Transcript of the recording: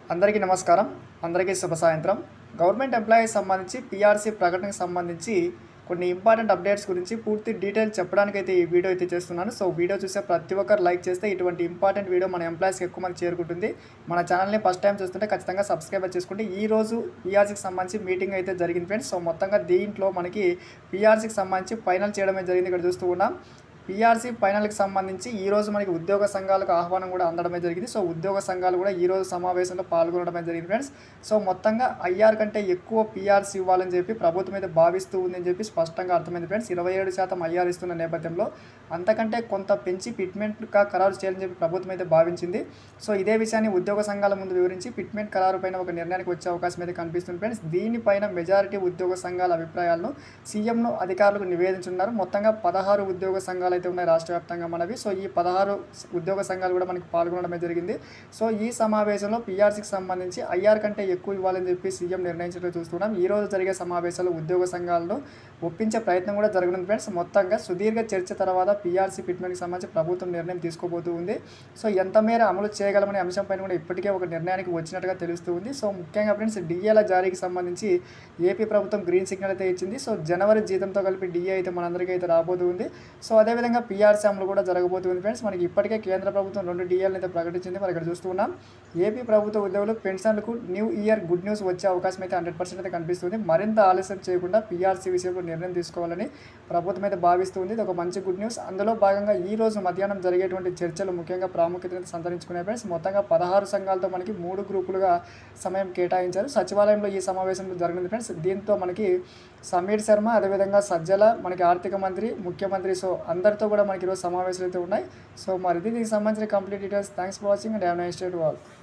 అందరికీ నమస్కారం అందరికీ శుభ సాయంత్రం గవర్నమెంట్ ఎంప్లాయీస్ సంబంధించి పీఆర్సీ ప్రకటనకు సంబంధించి కొన్ని ఇంపార్టెంట్ అప్డేట్స్ గురించి పూర్తి డీటెయిల్ చెప్పడానికి అయితే ఈ వీడియో అయితే చేస్తున్నాను సో వీడియో చూసే ప్రతి ఒక్కరు లైక్ చేస్తే ఇటువంటి ఇంపార్టెంట్ వీడియో మన ఎంప్లాయీస్కి ఎక్కువ మంది చేరుకుంటుంది మన ఛానల్ని ఫస్ట్ టైం చూస్తుంటే ఖచ్చితంగా సబ్స్క్రైబ్ చేసుకుంటే ఈ రోజు పీఆర్సీకి సంబంధించి మీటింగ్ అయితే జరిగింది ఫ్రెండ్స్ సో మొత్తంగా దీంట్లో మనకి పీఆర్సీకి సంబంధించి ఫైనల్ చేయడమే జరిగింది ఇక్కడ చూస్తూ ఉన్నాం పీఆర్సీ ఫైనల్కి సంబంధించి ఈ రోజు మనకి ఉద్యోగ సంఘాలకు ఆహ్వానం కూడా అందడమే జరిగింది సో ఉద్యోగ సంఘాలు కూడా ఈ రోజు సమావేశంలో పాల్గొనడమే జరిగింది ఫ్రెండ్స్ సో మొత్తంగా ఐఆర్ కంటే ఎక్కువ పీఆర్సీ ఇవ్వాలని చెప్పి ప్రభుత్వం అయితే భావిస్తూ ఉందని చెప్పి స్పష్టంగా అర్థమైంది ఫ్రెండ్స్ ఇరవై ఏడు శాతం ఐఆర్ ఇస్తున్న నేపథ్యంలో అంతకంటే కొంత పెంచి ఫిట్మెంట్గా ఖరారు చేయాలని చెప్పి ప్రభుత్వం అయితే భావించింది సో ఇదే విషయాన్ని ఉద్యోగ సంఘాల ముందు వివరించి ఫిట్మెంట్ ఖరారు పైన ఒక నిర్ణయానికి వచ్చే అవకాశం అయితే కనిపిస్తుంది ఫ్రెండ్స్ దీనిపైన మెజారిటీ ఉద్యోగ సంఘాల అభిప్రాయాలను సీఎంను అధికారులకు నివేదించున్నారు మొత్తంగా పదహారు ఉద్యోగ సంఘాలు అయితే ఉన్నాయి రాష్ట్ర వ్యాప్తంగా మనవి సో ఈ పదహారు ఉద్యోగ సంఘాలు కూడా మనకి పాల్గొనడమే జరిగింది సో ఈ సమావేశంలో పీఆర్సీకి సంబంధించి ఐఆర్ కంటే ఎక్కువ ఇవ్వాలని చెప్పి సీఎం నిర్ణయించడం చూస్తున్నాం ఈ రోజు జరిగే సమావేశాల్లో ఉద్యోగ సంఘాలను ఒప్పించే ప్రయత్నం కూడా జరగనుంది ఫ్రెండ్స్ మొత్తంగా సుదీర్ఘ చర్చ తర్వాత పీఆర్సీ ఫిట్మెంట్కి సంబంధించి ప్రభుత్వం నిర్ణయం తీసుకోబోతూ ఉంది సో ఎంత మేర అమలు చేయగలమనే అంశంపైన కూడా ఇప్పటికే ఒక నిర్ణయానికి వచ్చినట్టుగా తెలుస్తూ ఉంది సో ముఖ్యంగా ఫ్రెండ్స్ డిఏల జారీకి సంబంధించి ఏపీ ప్రభుత్వం గ్రీన్ సిగ్నల్ అయితే ఇచ్చింది సో జనవరి జీతంతో కలిపి డిఏ అయితే మనందరికీ అయితే రాబోతూ ఉంది సో అదేవిధంగా పీఆర్సీ అమలు కూడా జరగబోతుంది ఫ్రెండ్స్ మనకి ఇప్పటికే కేంద్ర ప్రభుత్వం రెండు డిఏలను అయితే ప్రకటించింది మరి ఇక్కడ చూస్తూ ఉన్నాం ఏపీ ప్రభుత్వ ఉద్యోగులు పెన్షన్లకు న్యూ ఇయర్ గుడ్ న్యూస్ వచ్చే అవకాశం అయితే హండ్రెడ్ పర్సెంట్ అయితే కనిపిస్తుంది మరింత ఆలస్యం చేయకుండా పీఆర్సీ విషయంలో నిర్ణయం తీసుకోవాలని ప్రభుత్వం అయితే భావిస్తుంది ఇది ఒక మంచి గుడ్ న్యూస్ అందులో భాగంగా ఈ రోజు మధ్యాహ్నం జరిగేటువంటి చర్చలు ముఖ్యంగా ప్రాముఖ్యతను సంతరించుకునే ఫ్రెండ్స్ మొత్తంగా పదహారు సంఘాలతో మనకి మూడు గ్రూపులుగా సమయం కేటాయించారు సచివాలయంలో ఈ సమావేశంలో జరిగింది ఫ్రెండ్స్ దీంతో మనకి సమీర్ శర్మ అదేవిధంగా సజ్జల మనకి ఆర్థిక మంత్రి ముఖ్యమంత్రి సో అందరితో కూడా మనకి ఈరోజు సమావేశాలు అయితే ఉన్నాయి సో మరి దీనికి సంబంధించిన complete details thanks for watching and have nice day to all